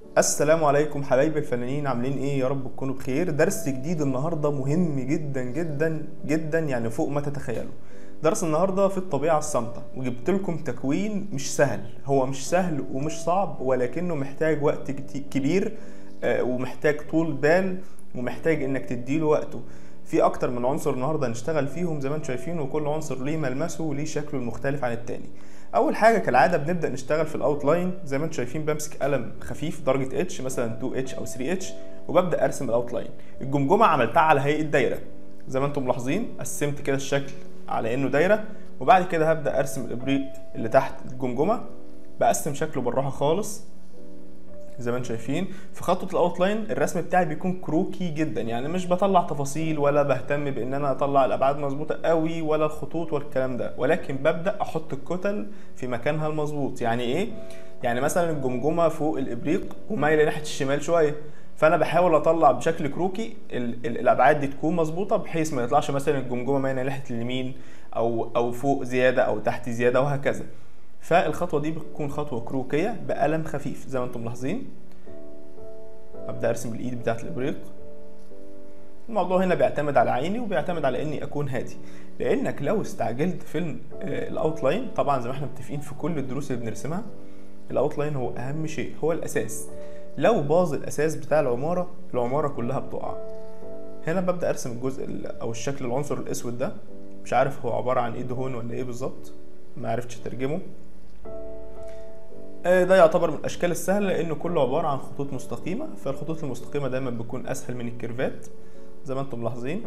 السلام عليكم حبايبي الفنانين عاملين ايه يا رب تكونوا بخير درس جديد النهارده مهم جدا جدا جدا يعني فوق ما تتخيلوا درس النهارده في الطبيعه الصامته وجبت لكم تكوين مش سهل هو مش سهل ومش صعب ولكنه محتاج وقت كتي- كبير آه، ومحتاج طول بال ومحتاج انك تديله وقته في اكتر من عنصر النهارده هنشتغل فيهم زي ما انتم شايفين وكل عنصر ليه ملمسه وليه شكله المختلف عن التاني اول حاجه كالعاده بنبدا نشتغل في الاوتلاين زي ما انتم شايفين بمسك قلم خفيف درجه اتش مثلا 2 اتش او 3 اتش وببدا ارسم الاوتلاين الجمجمه عملتها على هيئه دايره زي ما انتم ملاحظين قسمت كده الشكل على انه دايره وبعد كده هبدا ارسم الابريق اللي تحت الجمجمه بقسم شكله بالراحه خالص زي ما انتم شايفين في خطوه الاوتلاين الرسم بتاعي بيكون كروكي جدا يعني مش بطلع تفاصيل ولا بهتم بان انا اطلع الابعاد مظبوطه قوي ولا الخطوط والكلام ده ولكن ببدا احط الكتل في مكانها المظبوط يعني ايه يعني مثلا الجمجمه فوق الابريق ومايله ناحيه الشمال شويه فانا بحاول اطلع بشكل كروكي ال- ال- الابعاد دي تكون مظبوطه بحيث ما يطلعش مثلا الجمجمه مايله ناحيه اليمين او او فوق زياده او تحت زياده وهكذا فالخطوه دي بتكون خطوه كروكيه بقلم خفيف زي ما انتم ملاحظين ابدا ارسم الايد بتاعت الابريق الموضوع هنا بيعتمد على عيني وبيعتمد على اني اكون هادي لانك لو استعجلت في ال- آه، الاوتلاين طبعا زي ما احنا متفقين في كل الدروس اللي بنرسمها الاوتلاين هو اهم شيء هو الاساس لو باظ الاساس بتاع العماره العماره كلها بتقع هنا ببدا ارسم الجزء ال- او الشكل العنصر الاسود ده مش عارف هو عباره عن ايه دهون ولا ايه بالظبط ما عرفتش اترجمه آه، ده يعتبر من الاشكال السهله لانه كله عباره عن خطوط مستقيمه فالخطوط المستقيمه دايما بتكون اسهل من الكيرفات زي ما انتم ملاحظين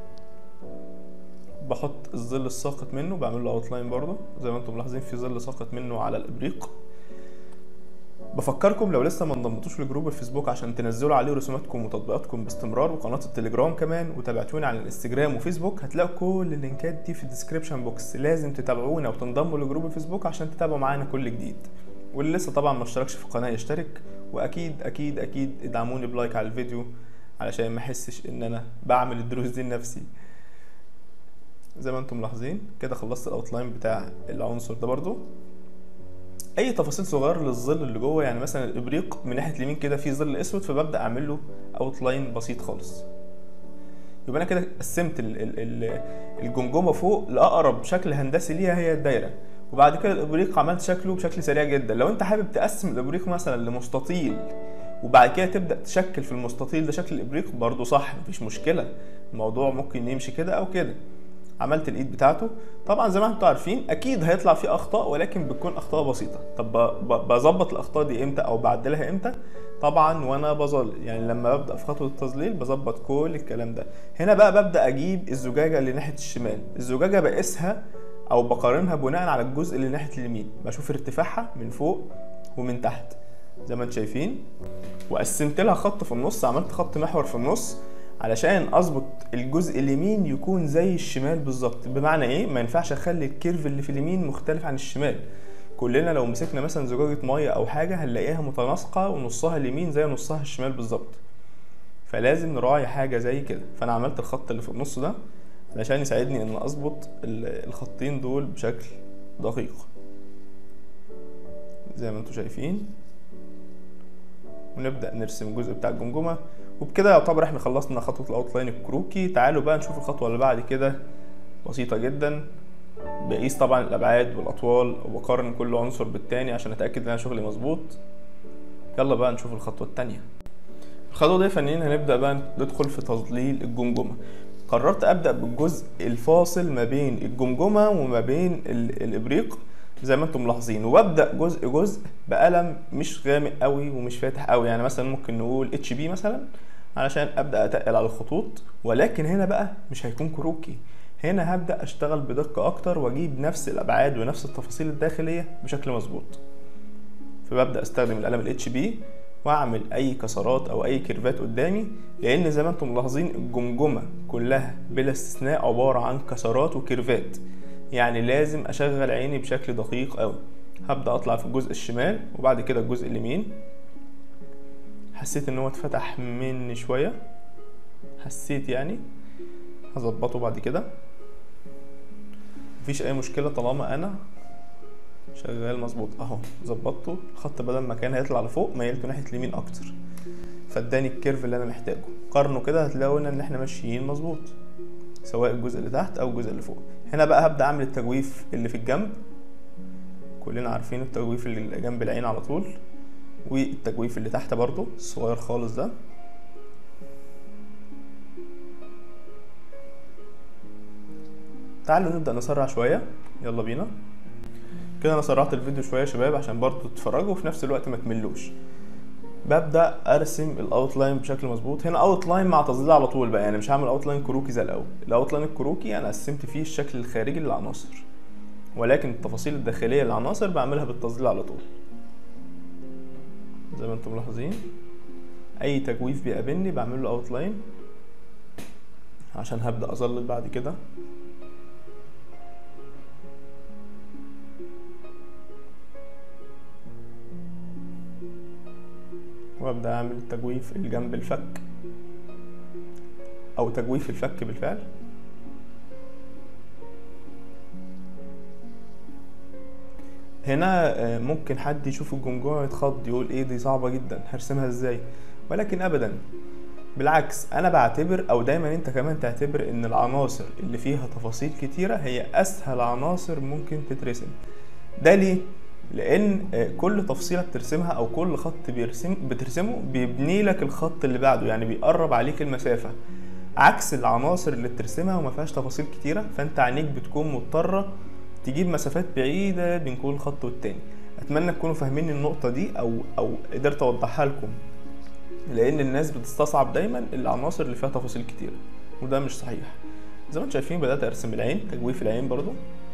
بحط الظل الساقط منه بعمل له اوتلاين برضه زي ما انتم ملاحظين في ظل ساقط منه على الابريق بفكركم لو لسه ما انضمتوش لجروب الفيسبوك عشان تنزلوا عليه رسوماتكم وتطبيقاتكم باستمرار وقناه التليجرام كمان وتابعتوني على الانستجرام وفيسبوك هتلاقوا كل اللينكات دي في الديسكريبشن بوكس لازم تتابعونا وتنضموا لجروب الفيسبوك عشان تتابعوا معانا كل جديد واللي لسه طبعا ما اشتركش في القناه يشترك واكيد اكيد اكيد ادعموني بلايك على الفيديو علشان ما احسش ان انا بعمل الدروس دي لنفسي زي ما انتم ملاحظين كده خلصت الاوتلاين بتاع العنصر ده برضو اي تفاصيل صغيره للظل اللي جوه يعني مثلا الابريق من ناحيه اليمين كده في ظل اسود فببدا اعمل له اوتلاين بسيط خالص يبقى انا كده قسمت ال- ال- ال- الجمجمه فوق لاقرب شكل هندسي ليها هي الدايره وبعد كده الابريق عملت شكله بشكل سريع جدا لو انت حابب تقسم الابريق مثلا لمستطيل وبعد كده تبدا تشكل في المستطيل ده شكل الابريق برضه صح مفيش مشكله الموضوع ممكن يمشي كده او كده عملت الايد بتاعته طبعا زي ما انتم عارفين اكيد هيطلع فيه اخطاء ولكن بتكون اخطاء بسيطه طب ب- ب- بظبط الاخطاء دي امتى او بعدلها امتى طبعا وانا بظل يعني لما ببدا في خطوه التظليل بظبط كل الكلام ده هنا بقى ببدا اجيب الزجاجه اللي ناحيه الشمال الزجاجه بقيسها او بقارنها بناء على الجزء اللي ناحيه اليمين بشوف ارتفاعها من فوق ومن تحت زي ما انتم شايفين وقسمت لها خط في النص عملت خط محور في النص علشان اظبط الجزء اليمين يكون زي الشمال بالظبط بمعنى ايه ما ينفعش اخلي الكيرف اللي في اليمين مختلف عن الشمال كلنا لو مسكنا مثلا زجاجة مية او حاجة هنلاقيها متناسقة ونصها اليمين زي نصها الشمال بالظبط فلازم نراعي حاجة زي كده فانا عملت الخط اللي في النص ده علشان يساعدني ان اظبط ال- الخطين دول بشكل دقيق زي ما انتم شايفين ونبدا نرسم الجزء بتاع الجمجمه وبكده يعتبر احنا خلصنا خطوه الاوتلاين الكروكي تعالوا بقى نشوف الخطوه اللي بعد كده بسيطه جدا بقيس طبعا الابعاد والاطوال وبقارن كل عنصر بالتاني عشان اتاكد ان انا شغلي مظبوط يلا بقى نشوف الخطوه التانية الخطوه دي يا فنانين هنبدا بقى ندخل في تظليل الجمجمه قررت ابدا بالجزء الفاصل ما بين الجمجمه وما بين ال- الابريق زي ما انتم ملاحظين وببدا جزء جزء بقلم مش غامق قوي ومش فاتح قوي يعني مثلا ممكن نقول اتش بي مثلا علشان ابدا اتقل على الخطوط ولكن هنا بقى مش هيكون كروكي هنا هبدا اشتغل بدقه اكتر واجيب نفس الابعاد ونفس التفاصيل الداخليه بشكل مظبوط فببدا استخدم القلم الاتش بي واعمل اي كسرات او اي كيرفات قدامي لان زي ما انتم ملاحظين الجمجمه كلها بلا استثناء عباره عن كسرات وكيرفات يعني لازم اشغل عيني بشكل دقيق قوي هبدا اطلع في الجزء الشمال وبعد كده الجزء اليمين حسيت ان هو اتفتح مني شويه حسيت يعني هظبطه بعد كده مفيش اي مشكله طالما انا شغال مظبوط اهو ظبطته الخط بدل ما كان هيطلع لفوق ميلته ناحيه اليمين اكتر فاداني الكيرف اللي انا محتاجه قارنه كده هتلاقوا ان احنا ماشيين مظبوط سواء الجزء اللي تحت او الجزء اللي فوق هنا بقى هبدا اعمل التجويف اللي في الجنب كلنا عارفين التجويف اللي جنب العين على طول والتجويف اللي تحت برضو الصغير خالص ده تعالوا نبدأ نسرع شوية يلا بينا كده انا سرعت الفيديو شوية يا شباب عشان برضو تتفرجوا وفي نفس الوقت ما تملوش ببدأ ارسم الاوتلاين بشكل مظبوط هنا اوتلاين مع تظليل على طول بقى يعني مش هعمل اوتلاين كروكي زي الاول الاوتلاين الكروكي انا قسمت فيه الشكل الخارجي للعناصر ولكن التفاصيل الداخلية للعناصر بعملها بالتظليل على طول زي ما انتم ملاحظين اي تجويف بيقابلني بعمل له اوتلاين عشان هبدأ اظلل بعد كده وابدا اعمل تجويف الجنب الفك او تجويف الفك بالفعل هنا آه، ممكن حد يشوف الجمجمه يتخض يقول ايه دي صعبه جدا هرسمها ازاي ولكن ابدا بالعكس انا بعتبر او دايما انت كمان تعتبر ان العناصر اللي فيها تفاصيل كتيره هي اسهل عناصر ممكن تترسم ده ليه لان آه، كل تفصيله بترسمها او كل خط بيرسم بترسمه بيبني لك الخط اللي بعده يعني بيقرب عليك المسافه عكس العناصر اللي بترسمها وما فيهاش تفاصيل كتيره فانت عينيك بتكون مضطره تجيب مسافات بعيده بين كل خط والتاني اتمنى تكونوا فاهمين النقطه دي او او قدرت اوضحها لكم لان الناس بتستصعب دايما العناصر اللي فيها تفاصيل كتيره وده مش صحيح زي ما انتم شايفين بدات ارسم العين تجويف العين برضو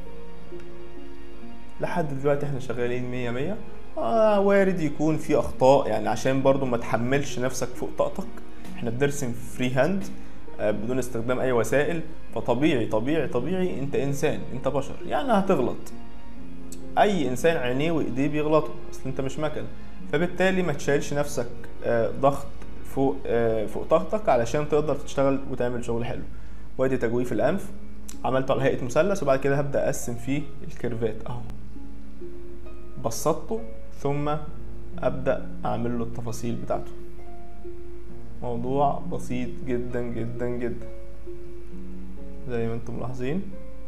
لحد دلوقتي احنا شغالين مية مية آه وارد يكون في اخطاء يعني عشان برضو ما تحملش نفسك فوق طاقتك احنا بنرسم فري هاند آه بدون استخدام اي وسائل فطبيعي طبيعي طبيعي انت انسان انت بشر يعني هتغلط اي انسان عينيه وايديه بيغلطوا اصل انت مش مكن فبالتالي ما تشيلش نفسك آه ضغط فوق آه فوق طاقتك علشان تقدر تشتغل وتعمل شغل حلو وادي تجويف الانف عملته على هيئه مثلث وبعد كده هبدا اقسم فيه الكيرفات اهو بسطته ثم ابدا اعمل له التفاصيل بتاعته موضوع بسيط جدا جدا جدا زي ما انتم ملاحظين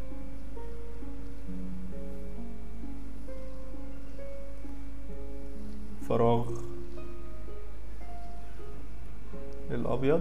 فراغ الابيض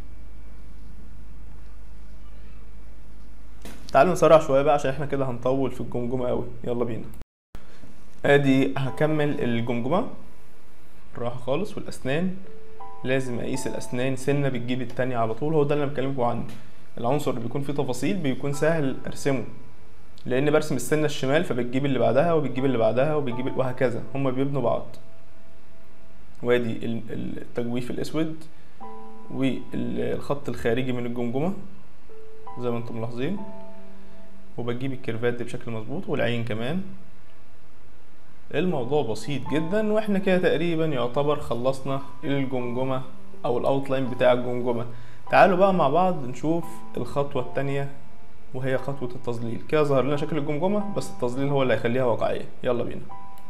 تعالوا نسرع شويه بقى عشان احنا كده هنطول في الجمجمه قوي يلا بينا ادي هكمل الجمجمه راحه خالص والاسنان لازم اقيس الاسنان سنه بتجيب التانية على طول هو ده اللي انا بكلمكم عنه العنصر اللي بيكون فيه تفاصيل بيكون سهل ارسمه لان برسم السنه الشمال فبتجيب اللي بعدها وبتجيب اللي بعدها وبتجيب وهكذا هما بيبنوا بعض وادي ال- ال- التجويف الاسود والخط الخارجي من الجمجمه زي ما انتم ملاحظين وبجيب الكيرفات دي بشكل مظبوط والعين كمان الموضوع بسيط جدا واحنا كده تقريبا يعتبر خلصنا الجمجمة او الاوتلاين بتاع الجمجمة تعالوا بقى مع بعض نشوف الخطوة التانية وهي خطوة التظليل كده ظهر لنا شكل الجمجمة بس التظليل هو اللي هيخليها واقعية يلا بينا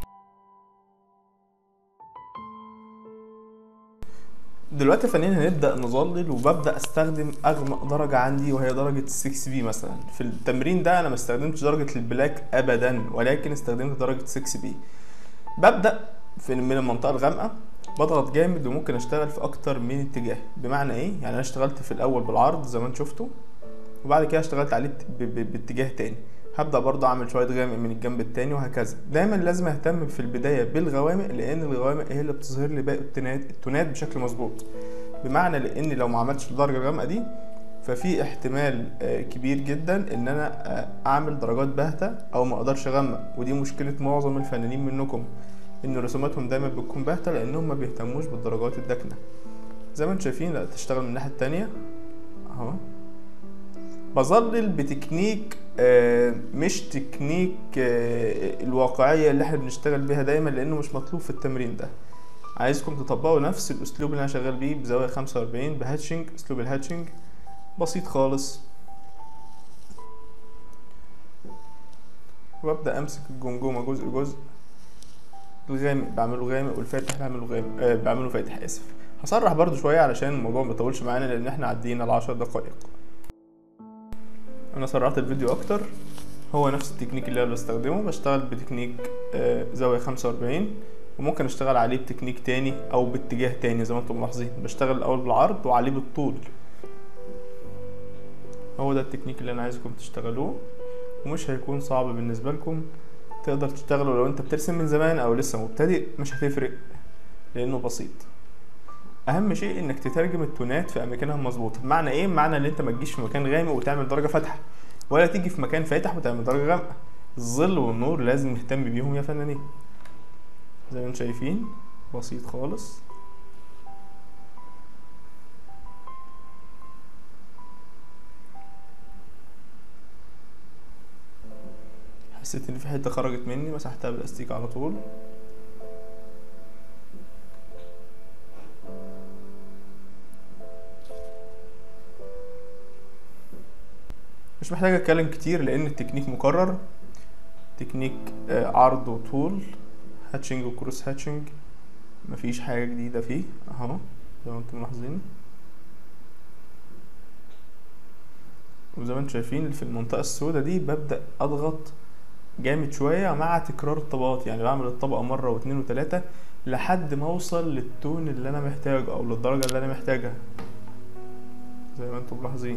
دلوقتي يا فنانين هنبدأ نظلل وببدأ استخدم اغمق درجة عندي وهي درجة 6 بي مثلا في التمرين ده انا ما استخدمتش درجة البلاك ابدا ولكن استخدمت درجة 6 بي ببدأ في من المنطقة الغامقة بضغط جامد وممكن اشتغل في اكتر من اتجاه بمعنى ايه يعني انا اشتغلت في الاول بالعرض زي ما انتم شفتوا وبعد كده اشتغلت عليه ب- ب- باتجاه تاني هبدأ برضه اعمل شوية غامق من الجنب التاني وهكذا دايما لازم اهتم في البداية بالغوامق لان الغوامق هي اللي بتظهر لي باقي التونات التونات بشكل مظبوط بمعنى لان لو ما عملتش الدرجة الغامقة دي ففي احتمال آه، كبير جدا ان انا آه، اعمل درجات باهتة او ما اقدرش اغمق ودي مشكلة معظم الفنانين منكم ان رسوماتهم دايما بتكون باهتة لانهم ما بيهتموش بالدرجات الداكنة زي ما انتم شايفين لا تشتغل من الناحية التانية اهو بظلل بتكنيك آه، مش تكنيك آه، الواقعية اللي احنا بنشتغل بيها دايما لانه مش مطلوب في التمرين ده عايزكم تطبقوا نفس الاسلوب اللي انا شغال بيه بزاوية 45 بهاتشنج اسلوب الهاتشنج بسيط خالص وببدا امسك الجمجمه جزء جزء الغامق بعمله غامق والفاتح بعمله غامق آه بعمله فاتح اسف هسرح برضو شويه علشان الموضوع ما يطولش معانا لان احنا عدينا العشر دقائق انا سرعت الفيديو اكتر هو نفس التكنيك اللي انا بستخدمه بشتغل بتكنيك آه زاويه 45 وممكن اشتغل عليه بتكنيك تاني او باتجاه تاني زي ما انتم ملاحظين بشتغل الاول بالعرض وعليه بالطول هو ده التكنيك اللي انا عايزكم تشتغلوه ومش هيكون صعب بالنسبه لكم تقدر تشتغله لو انت بترسم من زمان او لسه مبتدئ مش هتفرق لانه بسيط اهم شيء انك تترجم التونات في اماكنها مظبوطه معنى ايه معنى ان انت ما تجيش في مكان غامق وتعمل درجه فاتحه ولا تيجي في مكان فاتح وتعمل درجه غامقه الظل والنور لازم نهتم بيهم يا فنانين زي ما انتم شايفين بسيط خالص حسيت ان في حته خرجت مني مسحتها بالاستيك على طول مش محتاج اتكلم كتير لان التكنيك مكرر تكنيك عرض وطول هاتشنج وكروس هاتشنج مفيش حاجة جديدة فيه اهو زي ما انتم ملاحظين وزي ما انتم شايفين في المنطقة السوداء دي ببدأ اضغط جامد شوية مع تكرار الطبقات يعني بعمل الطبقة مرة واتنين وتلاتة لحد ما اوصل للتون اللي انا محتاجه او للدرجة اللي انا محتاجها زي ما انتم ملاحظين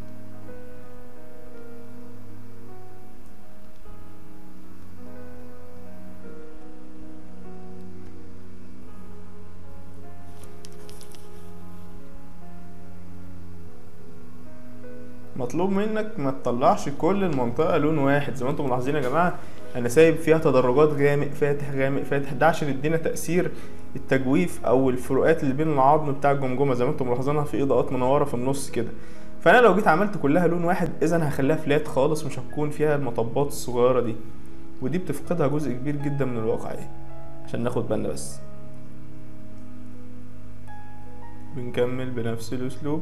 مطلوب منك ما تطلعش كل المنطقة لون واحد زي ما انتم ملاحظين يا جماعة انا سايب فيها تدرجات غامق فاتح غامق فاتح ده عشان يدينا تأثير التجويف او الفروقات اللي بين العظم بتاع الجمجمة زي ما انتم ملاحظينها في اضاءات منورة في النص كده فانا لو جيت عملت كلها لون واحد اذا هخليها فلات خالص مش هتكون فيها المطبات الصغيرة دي ودي بتفقدها جزء كبير جدا من الواقعية عشان ناخد بالنا بس بنكمل بنفس الاسلوب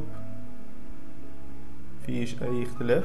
مفيش اي اختلاف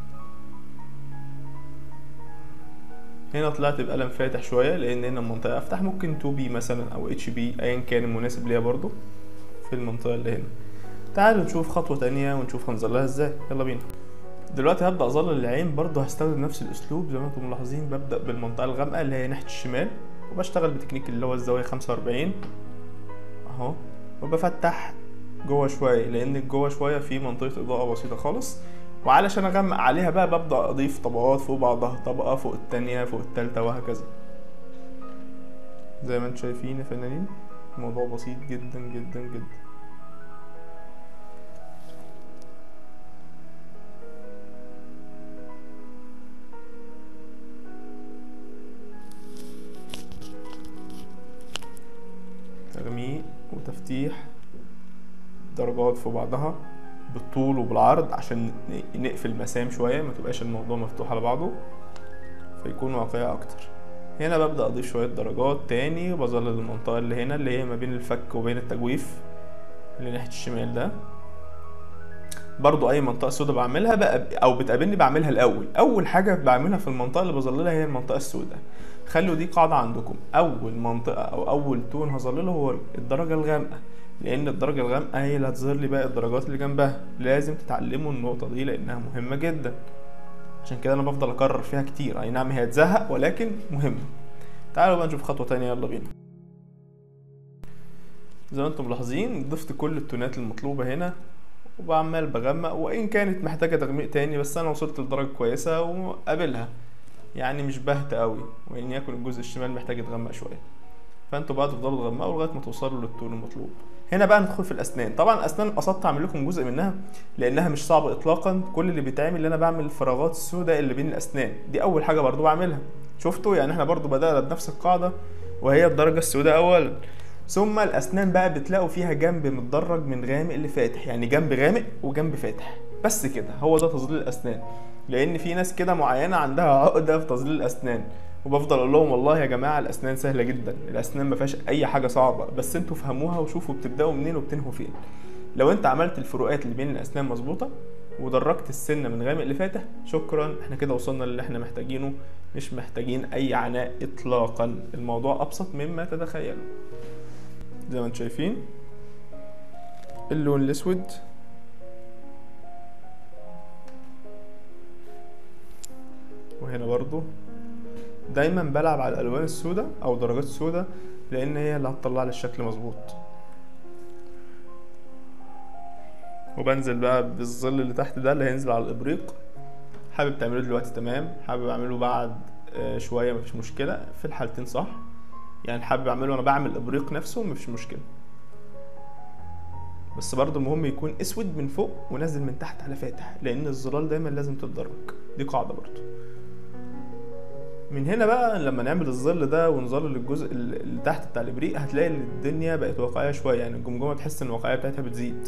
هنا طلعت بقلم فاتح شوية لان هنا المنطقة افتح ممكن 2 بي مثلا او اتش بي ايا كان المناسب ليها برضو في المنطقة اللي هنا تعالوا نشوف خطوة تانية ونشوف هنظلها ازاي يلا بينا دلوقتي هبدأ اظلل العين برضو هستخدم نفس الاسلوب زي ما انتم ملاحظين ببدأ بالمنطقة الغامقة اللي هي ناحية الشمال وبشتغل بتكنيك اللي هو الزاوية خمسة وأربعين اهو وبفتح جوه شويه لان جوه شويه في منطقه اضاءه بسيطه خالص وعلشان اغمق عليها بقى ببدا اضيف طبقات فوق بعضها طبقه فوق التانية فوق التالتة وهكذا زي ما انتم شايفين يا فنانين الموضوع بسيط جدا جدا جدا تغميق وتفتيح درجات في بعضها بالطول وبالعرض عشان نقفل مسام شوية ما تبقاش الموضوع مفتوح على بعضه فيكون واقعي اكتر هنا ببدأ اضيف شوية درجات تاني وبظلل المنطقة اللي هنا اللي هي ما بين الفك وبين التجويف اللي ناحية الشمال ده برضو اي منطقة سوداء بعملها بقى او بتقابلني بعملها الاول اول حاجة بعملها في المنطقة اللي بظللها هي المنطقة السوداء خلوا دي قاعدة عندكم اول منطقة او اول تون هظلله هو الدرجة الغامقة لان الدرجه الغامقه هي اللي هتظهر لي باقي الدرجات اللي جنبها لازم تتعلموا النقطه دي لانها مهمه جدا عشان كده انا بفضل اكرر فيها كتير اي نعم هي هتزهق ولكن مهمه تعالوا بقى نشوف خطوه تانية يلا بينا زي ما انتم ملاحظين ضفت كل التونات المطلوبه هنا وبعمال بغمق وان كانت محتاجه تغميق تاني بس انا وصلت لدرجه كويسه وقابلها يعني مش باهته قوي وان يكن الجزء الشمال محتاج يتغمق شويه فانتوا بقى تفضلوا تغمقوا لغايه ما توصلوا للتون المطلوب هنا بقى ندخل في الاسنان طبعا الاسنان قصدت اعمل لكم جزء منها لانها مش صعبه اطلاقا كل اللي بيتعمل ان انا بعمل الفراغات السوداء اللي بين الاسنان دي اول حاجه برضو بعملها شفتوا يعني احنا برضو بدانا بنفس القاعده وهي الدرجه السوداء اولا ثم الاسنان بقى بتلاقوا فيها جنب متدرج من غامق لفاتح يعني جنب غامق وجنب فاتح بس كده هو ده تظليل الاسنان لان في ناس كده معينه عندها عقده في تظليل الاسنان وبفضل اقول لهم والله يا جماعه الاسنان سهله جدا الاسنان ما فيهاش اي حاجه صعبه بس انتوا فهموها وشوفوا بتبداوا منين وبتنهوا فين لو انت عملت الفروقات اللي بين الاسنان مظبوطه ودرجت السنه من غامق لفاتح شكرا احنا كده وصلنا للي احنا محتاجينه مش محتاجين اي عناء اطلاقا الموضوع ابسط مما تتخيلوا زي ما انتم شايفين اللون الاسود وهنا برضو دايما بلعب على الالوان السوداء او درجات السوداء لان هي اللي هتطلع لي الشكل مظبوط وبنزل بقى بالظل اللي تحت ده اللي هينزل على الابريق حابب تعمله دلوقتي تمام حابب اعمله بعد آه، شويه مفيش مشكله في الحالتين صح يعني حابب اعمله وانا بعمل الابريق نفسه مفيش مشكله بس برضه المهم يكون اسود من فوق ونازل من تحت على فاتح لان الظلال دايما لازم تتدرج دي قاعده برضه من هنا بقى لما نعمل الظل ده ونظلل الجزء اللي تحت بتاع الابريق هتلاقي ان الدنيا بقت واقعيه شويه يعني الجمجمه تحس ان الواقعيه بتاعتها بتزيد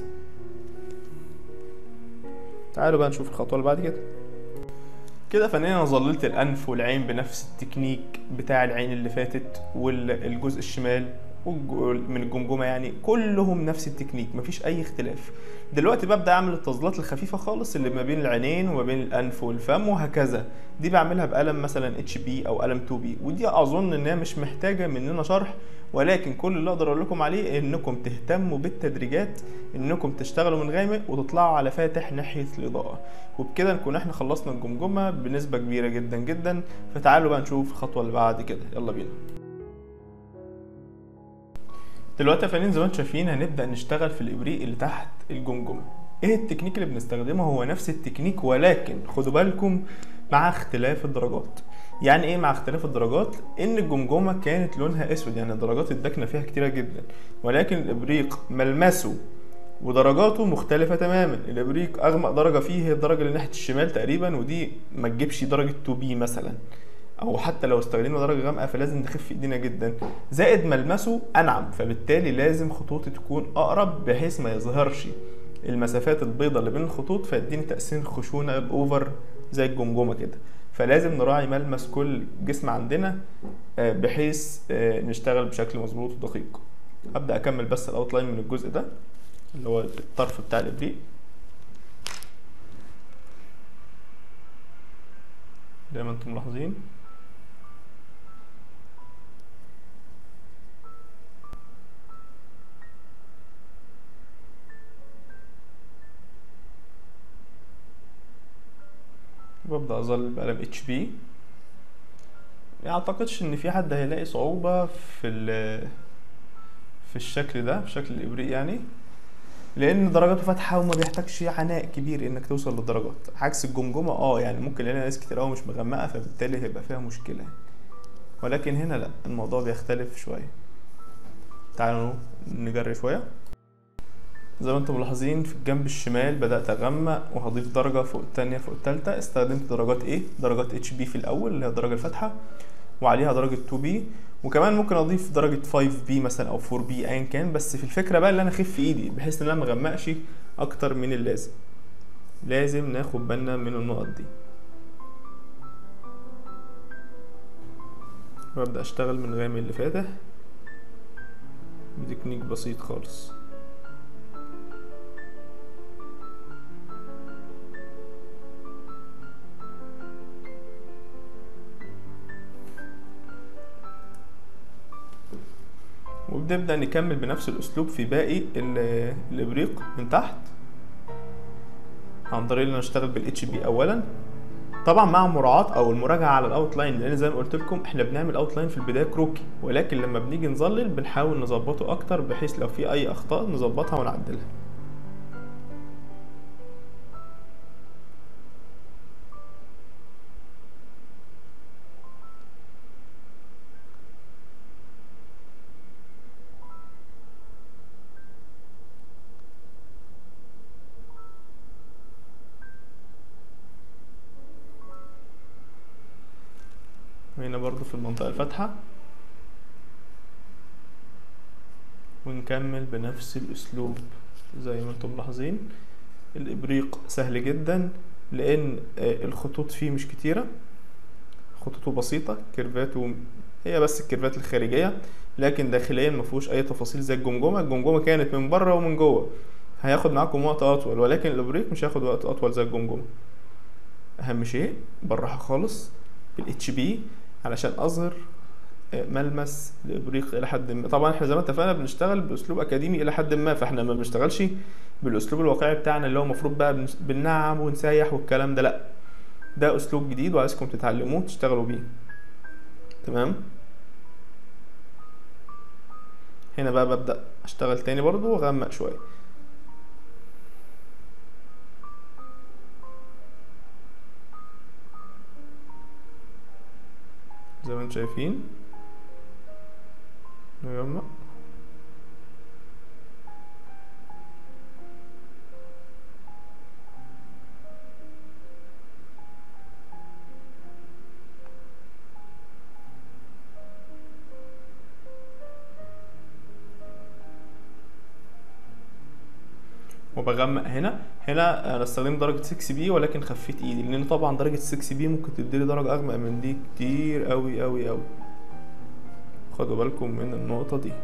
تعالوا بقى نشوف الخطوه اللي بعد كده كده فنيا انا ظللت الانف والعين بنفس التكنيك بتاع العين اللي فاتت والجزء الشمال والج- من الجمجمه يعني كلهم نفس التكنيك مفيش اي اختلاف دلوقتي ببدا اعمل التظليلات الخفيفه خالص اللي ما بين العينين وما بين الانف والفم وهكذا دي بعملها بقلم مثلا اتش بي او قلم 2 بي ودي اظن انها مش محتاجه مننا شرح ولكن كل اللي اقدر اقول لكم عليه انكم تهتموا بالتدريجات انكم تشتغلوا من غامق وتطلعوا على فاتح ناحيه الاضاءه وبكده نكون احنا خلصنا الجمجمه بنسبه كبيره جدا جدا فتعالوا بقى نشوف الخطوه اللي بعد كده يلا بينا دلوقتي يا فنانين زي ما انتم شايفين هنبدا نشتغل في الابريق اللي تحت الجمجمه ايه التكنيك اللي بنستخدمه هو نفس التكنيك ولكن خدوا بالكم مع اختلاف الدرجات يعني ايه مع اختلاف الدرجات ان الجمجمه كانت لونها اسود يعني درجات الدكنه فيها كتيره جدا ولكن الابريق ملمسه ودرجاته مختلفة تماما الابريق اغمق درجة فيه هي الدرجة اللي ناحية الشمال تقريبا ودي ما تجيبش درجة 2 بي مثلا او حتى لو استخدمنا درجة غامقة فلازم نخف ايدينا جدا زائد ملمسه انعم فبالتالي لازم خطوطي تكون اقرب بحيث ما يظهرش المسافات البيضاء اللي بين الخطوط فيديني تأثير خشونة الاوفر زي الجمجمة كده فلازم نراعي ملمس كل جسم عندنا آه، بحيث آه، نشتغل بشكل مظبوط ودقيق هبدأ اكمل بس الاوتلاين من الجزء ده اللي هو الطرف بتاع الابريق زي ما انتم ملاحظين ببدأ أظل بقلم اتش بي ما اعتقدش ان في حد هيلاقي صعوبة في ال في الشكل ده في شكل الابريق يعني لان درجاته فاتحه وما بيحتاجش عناء كبير انك توصل للدرجات عكس الجمجمه اه يعني ممكن نلاقي ناس كتير قوي مش مغمقه فبالتالي هيبقى فيها مشكله ولكن هنا لا الموضوع بيختلف شويه تعالوا نجري شويه زي ما انتم ملاحظين في الجنب الشمال بدأت أغمق وهضيف درجة فوق التانية فوق التالتة استخدمت درجات ايه درجات اتش بي في الأول اللي هي الدرجة الفاتحة وعليها درجة 2 بي وكمان ممكن أضيف درجة 5 بي مثلا أو 4 بي أيا كان بس في الفكرة بقى اللي أنا أخف إيدي بحيث إن أنا مغمقش أكتر من اللازم لازم ناخد بالنا من النقط دي وابدأ أشتغل من غامق اللي فاتح بتكنيك بسيط خالص وبنبدأ نكمل بنفس الأسلوب في باقي ال- الإبريق من تحت عن طريق إن أنا أشتغل بالاتش بي أولا طبعا مع مراعاة أو المراجعة على الأوتلاين لأن زي ما قلت لكم إحنا بنعمل أوتلاين في البداية كروكي ولكن لما بنيجي نظلل بنحاول نظبطه أكتر بحيث لو في أي أخطاء نظبطها ونعدلها وهنا برضو في المنطقة الفاتحة ونكمل بنفس الأسلوب زي ما انتم ملاحظين الإبريق سهل جدا لأن آه، الخطوط فيه مش كتيرة خطوطه بسيطة كيرفاته هي بس الكيرفات الخارجية لكن داخليا مفيهوش أي تفاصيل زي الجمجمة الجمجمة كانت من بره ومن جوه هياخد معاكم وقت اطول ولكن الابريق مش هياخد وقت اطول زي الجمجمه اهم شيء بالراحه خالص بالاتش بي علشان اظهر ملمس الابريق الى حد ما طبعا احنا زي ما اتفقنا بنشتغل باسلوب اكاديمي الى حد ما فاحنا ما بنشتغلش بالاسلوب الواقعي بتاعنا اللي هو المفروض بقى بنش- بننعم ونسيح والكلام ده لا ده اسلوب جديد وعايزكم تتعلموه تشتغلوا بيه تمام هنا بقى ببدأ اشتغل تاني برضو واغمق شوية زي ما انتم شايفين نغمق وبغمق هنا هنا انا استخدمت درجة 6 بي ولكن خفيت ايدي لان طبعا درجة 6 بي ممكن تديلي درجة اغمق من دي كتير قوي قوي قوي خدوا بالكم من النقطة دي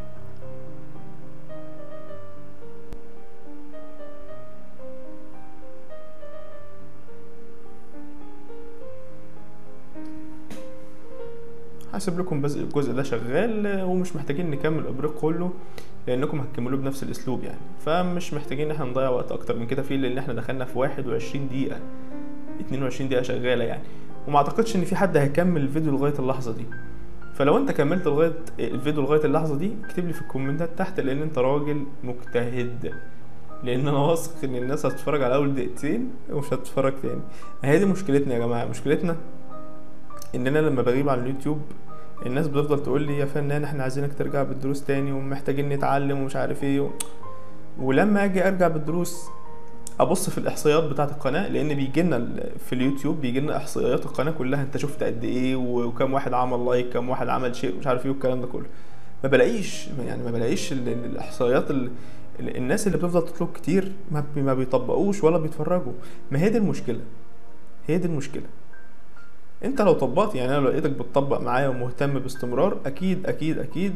هسيب لكم بس الجزء ده شغال آه، ومش محتاجين نكمل الابريق كله لانكم هتكملوه بنفس الاسلوب يعني فمش محتاجين ان احنا نضيع وقت اكتر من كده فيه لان احنا دخلنا في 21 دقيقة 22 دقيقة شغالة يعني وما اعتقدش ان في حد هيكمل الفيديو لغاية اللحظة دي فلو انت كملت لغاية الفيديو لغاية اللحظة دي اكتب لي في الكومنتات تحت لان انت راجل مجتهد لان انا واثق ان الناس هتتفرج على اول دقيقتين ومش هتتفرج تاني هي دي مشكلتنا يا جماعة مشكلتنا ان انا لما بغيب عن اليوتيوب الناس بتفضل تقول لي يا فنان احنا عايزينك ترجع بالدروس تاني ومحتاجين نتعلم ومش عارف ايه و... ولما اجي ارجع بالدروس ابص في الاحصائيات بتاعه القناه لان بيجي لنا في اليوتيوب بيجي لنا احصائيات القناه كلها انت شفت قد ايه وكم واحد عمل لايك كم واحد عمل شيء مش عارف ايه والكلام ده كله ما بلاقيش يعني ما بلاقيش ال- ال- الاحصائيات ال... ال- الناس اللي بتفضل تطلب كتير ما, بي- ما بيطبقوش ولا بيتفرجوا ما هي دي المشكله هي دي المشكله انت لو طبقت يعني انا لو لقيتك بتطبق معايا ومهتم باستمرار اكيد اكيد اكيد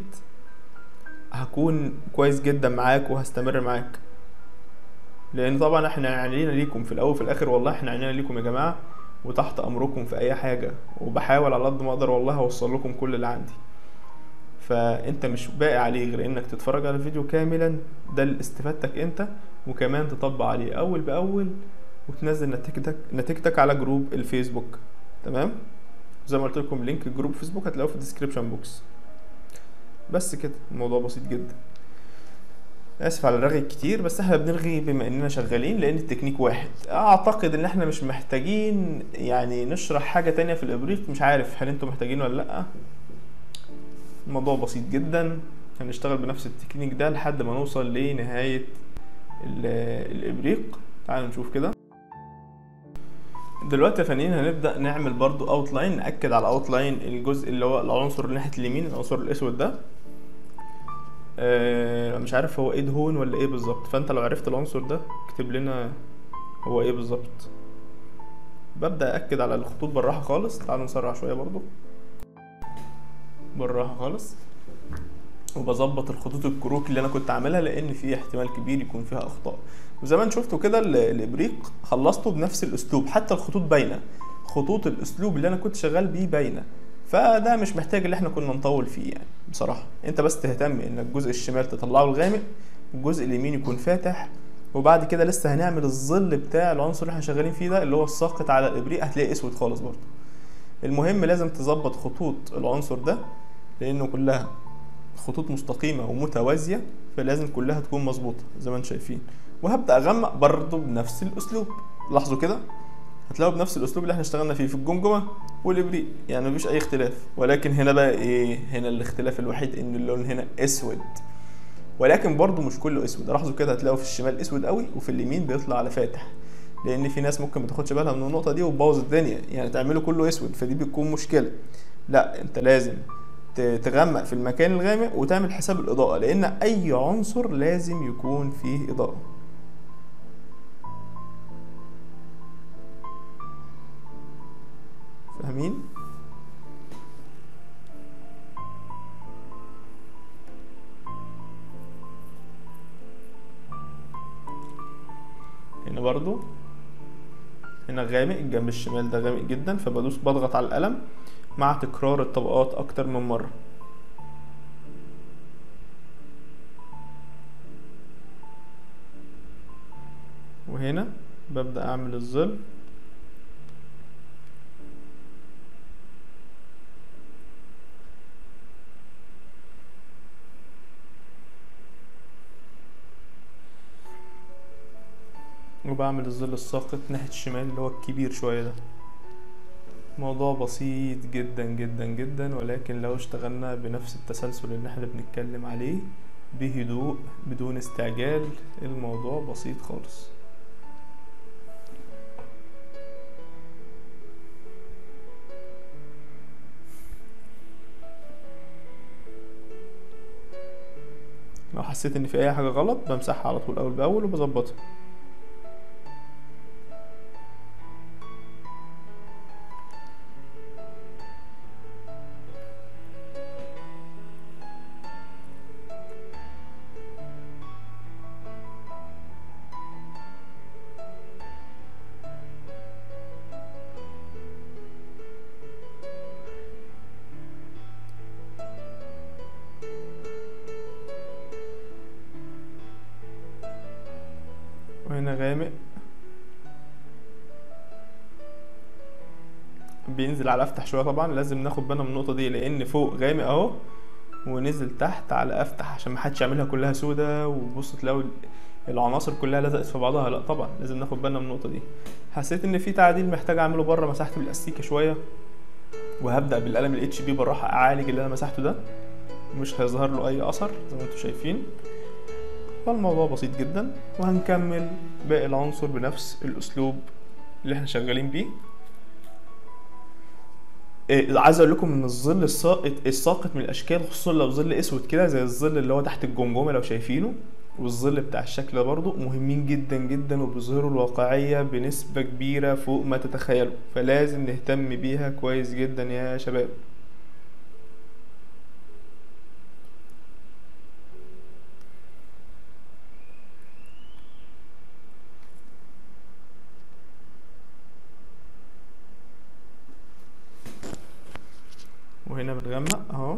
هكون كويس جدا معاك وهستمر معاك لان طبعا احنا عنينا ليكم في الاول وفي الاخر والله احنا عنينا ليكم يا جماعه وتحت امركم في اي حاجه وبحاول على قد ما اقدر والله اوصل لكم كل اللي عندي فانت مش باقي عليه غير انك تتفرج على الفيديو كاملا ده لاستفادتك انت وكمان تطبق عليه اول باول وتنزل نتيجتك نتيجتك على جروب الفيسبوك تمام زي ما قلت لكم لينك جروب فيسبوك هتلاقوه في الديسكريبشن بوكس بس كده الموضوع بسيط جدا اسف على الرغي كتير بس احنا بنرغي بما اننا شغالين لان التكنيك واحد اعتقد ان احنا مش محتاجين يعني نشرح حاجة تانية في الابريق مش عارف هل انتوا محتاجين ولا لا الموضوع بسيط جدا هنشتغل بنفس التكنيك ده لحد ما نوصل لنهاية ال- الابريق تعالوا نشوف كده دلوقتي يا فنانين هنبدأ نعمل برضو اوتلاين نأكد على اوتلاين الجزء اللي هو العنصر اللي ناحية اليمين العنصر الاسود ده آه مش عارف هو ايه دهون ولا ايه بالظبط فانت لو عرفت العنصر ده اكتب لنا هو ايه بالظبط ببدأ أأكد على الخطوط بالراحة خالص تعالوا نسرع شوية برضو بالراحة خالص وبظبط الخطوط الكروك اللي انا كنت عاملها لان في احتمال كبير يكون فيها اخطاء وزي ما انتم شفتوا كده ال- الابريق خلصته بنفس الاسلوب حتى الخطوط باينه خطوط الاسلوب اللي انا كنت شغال بيه باينه فده مش محتاج اللي احنا كنا نطول فيه يعني بصراحه انت بس تهتم ان الجزء الشمال تطلعه الغامق والجزء اليمين يكون فاتح وبعد كده لسه هنعمل الظل بتاع العنصر اللي احنا شغالين فيه ده اللي هو الساقط على الابريق هتلاقيه اسود خالص برضه المهم لازم تظبط خطوط العنصر ده لانه كلها خطوط مستقيمة ومتوازية فلازم كلها تكون مظبوطة زي ما انتم شايفين وهبدأ أغمق برضه بنفس الأسلوب لاحظوا كده هتلاقوا بنفس الأسلوب اللي احنا اشتغلنا فيه في الجمجمة والإبريق يعني مفيش أي اختلاف ولكن هنا بقى إيه هنا الاختلاف الوحيد إن اللون هنا أسود ولكن برضه مش كله أسود لاحظوا كده هتلاقوا في الشمال أسود قوي وفي اليمين بيطلع على فاتح لأن في ناس ممكن ما تاخدش بالها من النقطة دي وتبوظ الدنيا يعني تعمله كله أسود فدي بتكون مشكلة لا انت لازم ت- تغمق في المكان الغامق وتعمل حساب الإضاءة لأن أي عنصر لازم يكون فيه إضاءة فاهمين؟ برضو هنا غامق الجنب الشمال ده غامق جدا فبدوس بضغط على القلم مع تكرار الطبقات اكتر من مرة وهنا ببدأ اعمل الظل وبعمل الظل الساقط ناحية الشمال اللي هو الكبير شوية ده موضوع بسيط جدا جدا جدا ولكن لو اشتغلنا بنفس التسلسل اللي احنا بنتكلم عليه بهدوء بدون استعجال الموضوع بسيط خالص لو حسيت ان في اي حاجة غلط بمسحها على طول اول باول وبظبطها وهنا غامق بينزل على افتح شويه طبعا لازم ناخد بالنا من النقطه دي لان فوق غامق اهو ونزل تحت على افتح عشان ما حدش يعملها كلها سودة وبص تلاقوا العناصر كلها لزقت في بعضها لا طبعا لازم ناخد بالنا من النقطه دي حسيت ان في تعديل محتاج اعمله بره مسحت بالاستيكه شويه وهبدا بالقلم الاتش بي بالراحه اعالج اللي انا مسحته ده مش هيظهر له اي اثر زي ما انتم شايفين فالموضوع بسيط جدا وهنكمل باقي العنصر بنفس الاسلوب اللي احنا شغالين بيه إيه عايز اقول لكم ان الظل الساقط الساقط من الاشكال خصوصا لو ظل اسود كده زي الظل اللي هو تحت الجمجمه لو شايفينه والظل بتاع الشكل ده برضو مهمين جدا جدا وبيظهروا الواقعيه بنسبه كبيره فوق ما تتخيلوا فلازم نهتم بيها كويس جدا يا شباب وهنا بنغمق اهو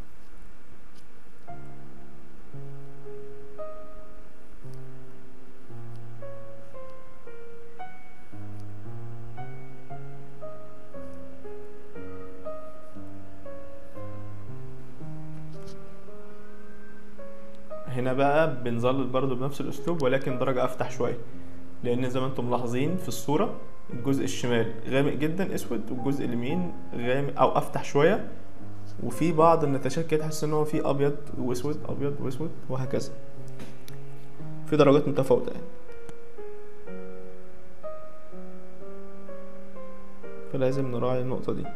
هنا بقى بنظلل برضو بنفس الاسلوب ولكن درجة افتح شوية لان زي ما انتم ملاحظين في الصورة الجزء الشمال غامق جدا اسود والجزء اليمين غامق او افتح شوية وفي بعض النتاشات كده تحس ان هو في ابيض واسود ابيض واسود وهكذا في درجات متفاوتة يعني فلازم نراعي النقطة دي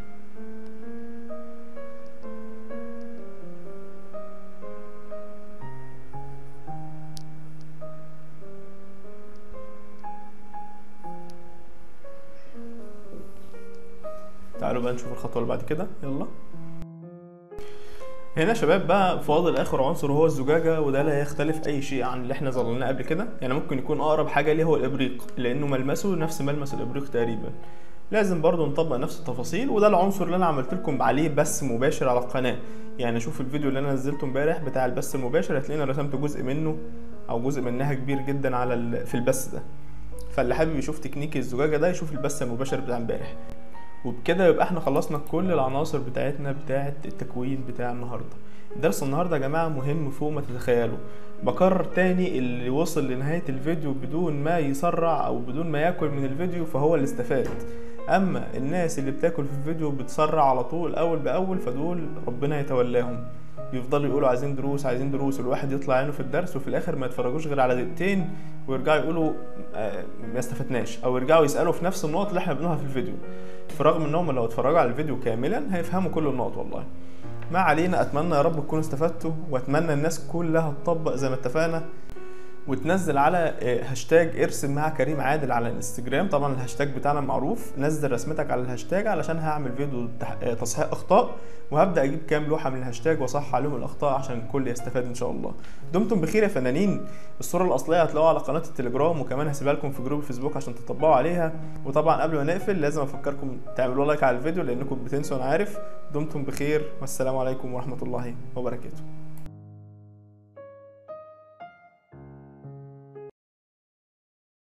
تعالوا بقى نشوف الخطوة اللي بعد كده يلا هنا يا شباب بقى فاضل اخر عنصر وهو الزجاجه وده لا يختلف اي شيء عن اللي احنا ظللناه قبل كده يعني ممكن يكون اقرب حاجه ليه هو الابريق لانه ملمسه نفس ملمس الابريق تقريبا لازم برضو نطبق نفس التفاصيل وده العنصر اللي انا عملت لكم عليه بث مباشر على القناه يعني شوف الفيديو اللي انا نزلته امبارح بتاع البث المباشر هتلاقيني رسمت جزء منه او جزء منها كبير جدا على ال... في البث ده فاللي حابب يشوف تكنيك الزجاجه ده يشوف البث المباشر بتاع امبارح وبكده يبقى احنا خلصنا كل العناصر بتاعتنا بتاعه التكوين بتاع النهارده درس النهارده يا جماعه مهم فوق ما تتخيلوا بكرر تاني اللي وصل لنهايه الفيديو بدون ما يسرع او بدون ما ياكل من الفيديو فهو اللي استفاد اما الناس اللي بتاكل في الفيديو بتسرع على طول اول باول فدول ربنا يتولاهم بيفضلوا يقولوا عايزين دروس عايزين دروس الواحد يطلع عينه في الدرس وفي الاخر ما يتفرجوش غير على دقيقتين ويرجعوا يقولوا آه ما استفدناش او يرجعوا يسالوا في نفس النقط اللي احنا بنقولها في الفيديو فرغم انهم لو اتفرجوا على الفيديو كاملا هيفهموا كل النقط والله ما علينا اتمنى يا رب تكونوا استفدتوا واتمنى الناس كلها تطبق زي ما اتفقنا وتنزل على آه، هاشتاج ارسم مع كريم عادل على الانستجرام طبعا الهاشتاج بتاعنا معروف نزل رسمتك على الهاشتاج علشان هعمل فيديو تح- آه، تصحيح اخطاء وهبدا اجيب كام لوحه من الهاشتاج واصحح عليهم الاخطاء عشان الكل يستفاد ان شاء الله دمتم بخير يا فنانين الصوره الاصليه هتلاقوها على قناه التليجرام وكمان هسيبها لكم في جروب الفيسبوك عشان تطبقوا عليها وطبعا قبل ما نقفل لازم افكركم تعملوا لايك على الفيديو لانكم بتنسوا انا عارف دمتم بخير والسلام عليكم ورحمه الله وبركاته